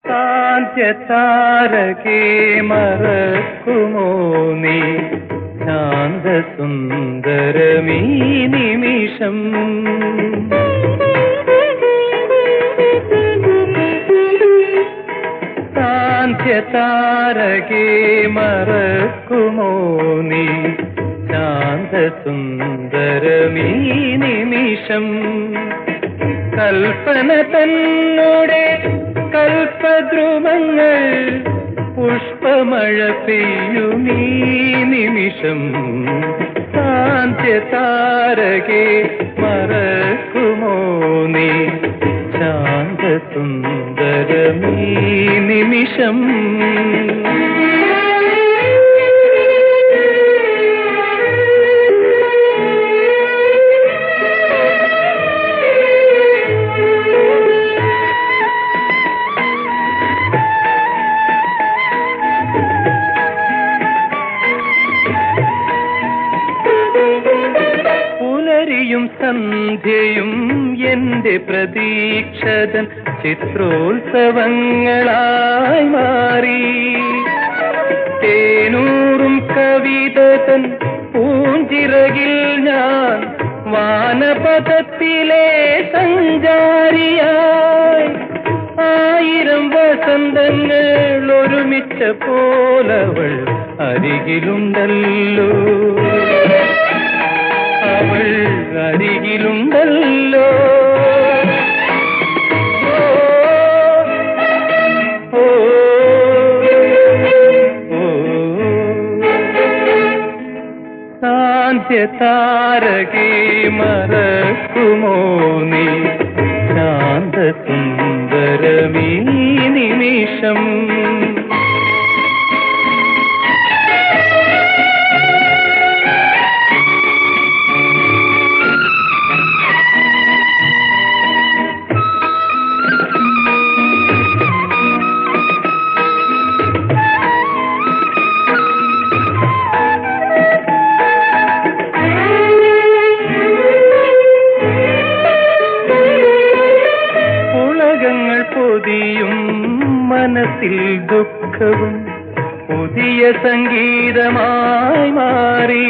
സാധ്യതാരകെ മറക്കുമോ നീ ശാന്തസുന്ദരമീ നിമിഷം സാധ്യതാരകെ മറക്കുമോ നീ ശാന്തസുന്ദരമീ നിമിഷം കൽപ്പന തന്നോടെ കൽപ്പദ്രുമങ്ങൾ പുഷ്പമഴ പെയ്യുമീ നിമിഷം സാന്ത്യതാരകെ മറക്കുമോ നീ ശാന്തസുന്ദരമീ നിമിഷം പുലരിയും സന്ധ്യയും എന്റെ പ്രതീക്ഷതൻ ചിത്രോത്സവങ്ങളായി മാറി തേനൂറും കവിതതൻ പൂഞ്ചിറകിൽ ഞാൻ വാനപഥത്തിലെ സഞ്ചാരിയായി ആയിരം വസന്തങ്ങൾ ഒരുമിച്ച പോലവൾ അരികിലുണ്ടല്ലോ അവൾ അരികിലുണ്ടല്ലോ ഓ, ഓ, ഓ. സാന്ധ്യതാരകെ മറക്കുമോ നീ ശാന്തസുന്ദരമീ നിമിഷം ഉലകങ്ങൾ പൊതിയും മനസ്സിൽ ദുഃഖവും പുതിയ സംഗീതമായി മാറി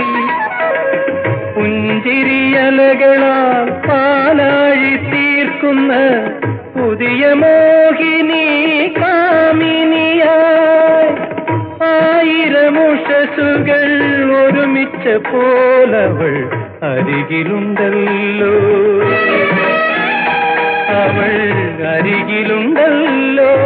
പുഞ്ചിരിയലകളാൽ പാലാഴി തീർക്കുന്ന പുതിയ മോഹിനി കാമിനിയായി ആയിരമുഷസുകൾ ഒരുമിച്ച പോലവൾ അരികിലുണ്ടല്ലോ അവൾ അരികിലുണ്ടല്ലോ